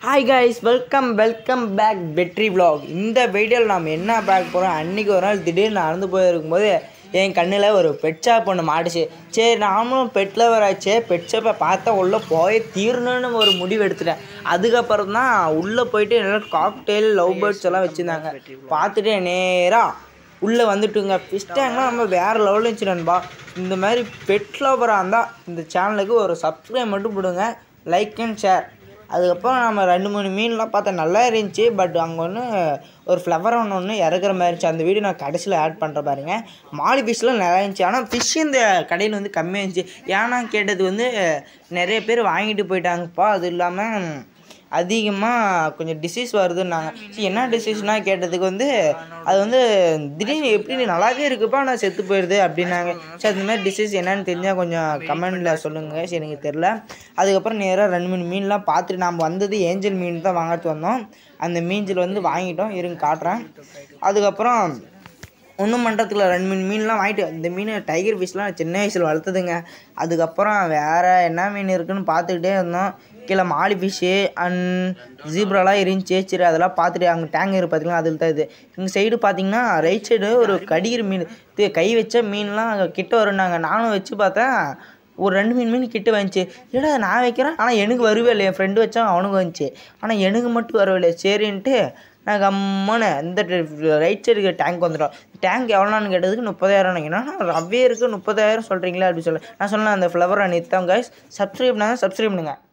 hi guys welcome welcome back Vetri vlog இந்த வீடியோவில் நாம் என்ன பார்க்க போகிறோம் அன்றைக்கி ஒரு நாள் திடீர்னு நடந்து போயிருக்கும்போது என் கண்ணில் ஒரு பெட் ஷாப் ஒன்று மாட்டுச்சு சரி நாமளும் பெட் லவர் ஆச்சே பெட் ஷாப்பை பார்த்தா உள்ளே போய் தீரணும்னு ஒரு முடிவு எடுத்துட்டேன் அதுக்கப்புறம் தான் உள்ளே போயிட்டு எல்லாம் காக்டெயில் லவ் பேர்ட்ஸ் எல்லாம் வச்சுருந்தாங்க பார்த்துட்டு நேராக உள்ளே வந்துட்டுங்க ஃபிஷ் டேங்க்லாம் நம்ம வேறு லெவலில் இருந்துச்சு நண்பா இந்த மாதிரி பெட் லவராக இருந்தால் இந்த சேனலுக்கு ஒரு சப்ஸ்கிரைப் மட்டும் போடுங்க லைக் அண்ட் ஷேர் அதுக்கப்புறம் நம்ம ரெண்டு மூணு மீன்லாம் பார்த்தா நல்லா இருந்துச்சு பட் அங்கே ஒன்று ஒரு ஃப்ளவர் ஒன்று ஒன்று இறக்குற மாதிரி இருந்துச்சு அந்த வீடியோ நான் கடைசியில் ஆட் பண்ணுற பாருங்க மாலி ஃபிஷ்லாம் நல்லா இருந்துச்சு ஆனால் ஃபிஷ் இந்த கடையில் வந்து கம்மியாக இருந்துச்சு ஏன்னா கேட்டது வந்து நிறைய பேர் வாங்கிட்டு போயிட்டாங்கப்பா அது இல்லாமல் அதிகமாக கொஞ்சம் டிசீஸ் வருதுன்னாங்க சரி என்ன டிசீஸ்னால் கேட்டதுக்கு வந்து அது வந்து திடீர்னு எப்படி நல்லாவே இருக்குப்பா ஆனால் செத்து போயிடுது அப்படின்னாங்க சரி அந்த மாதிரி டிசீஸ் என்னன்னு தெரிஞ்சால் கொஞ்சம் கமெண்டில் சொல்லுங்கள் சரி எனக்கு தெரில அதுக்கப்புறம் நேராக ரெண்டு மூணு மீன்லாம் பார்த்துட்டு நாம் வந்தது ஏஞ்சல் மீன் தான் வாங்கிறது வந்தோம் அந்த மீன்சில் வந்து வாங்கிட்டோம் இருங்க காட்டுறேன் அதுக்கப்புறம் ஒன்றும் பண்ணுறதுக்குள்ள ரெண்டு மூணு மீன்லாம் வாங்கிட்டு இந்த மீன் டைகர் ஃபிஷ்லாம் சின்ன வயசில் வளர்த்துதுங்க அதுக்கப்புறம் வேறு என்ன மீன் இருக்குன்னு பார்த்துக்கிட்டே இருந்தோம் கீழே மாலி ஃபிஷ்ஷு அண்ட் ஜீப்ராலாம் இருந்துச்சு சரி அதெல்லாம் பார்த்துட்டு அங்கே டேங்க் இருக்கு பார்த்தீங்களா அதில் தான் இது இந்த சைடு பார்த்தீங்கன்னா ரைட் சைடு ஒரு கடிகிற மீன் இது கை வச்ச மீன்லாம் அங்கே கிட்ட வரும்னாங்க நானும் வச்சு பார்த்தேன் ஒரு ரெண்டு மீன் மீன் கிட்ட வந்துச்சு ஏடா நான் வைக்கிறேன் ஆனால் எனக்கு வரவே இல்லை என் ஃப்ரெண்டு வச்சா அவனுக்கு வந்துச்சு ஆனால் எனக்கு மட்டும் வரவே இல்லை சரின்ட்டு நான் கம்மனு இந்த ரைட் சைடு டேங்க் வந்துடும் டேங்க் எவ்வளோன்னு கேட்டதுக்கு முப்பதாயிரம் என்னன்னா ரவ்வே இருக்குது முப்பதாயிரம் சொல்கிறீங்களா அப்படின்னு சொல்ல நான் சொன்னேன் அந்த ஃப்ளவரை நிறுத்தம் கைஸ் சப்ஸ்கிரைப் பண்ணாங்க சப்ஸ்கிரைப் பண்ணுங்கள்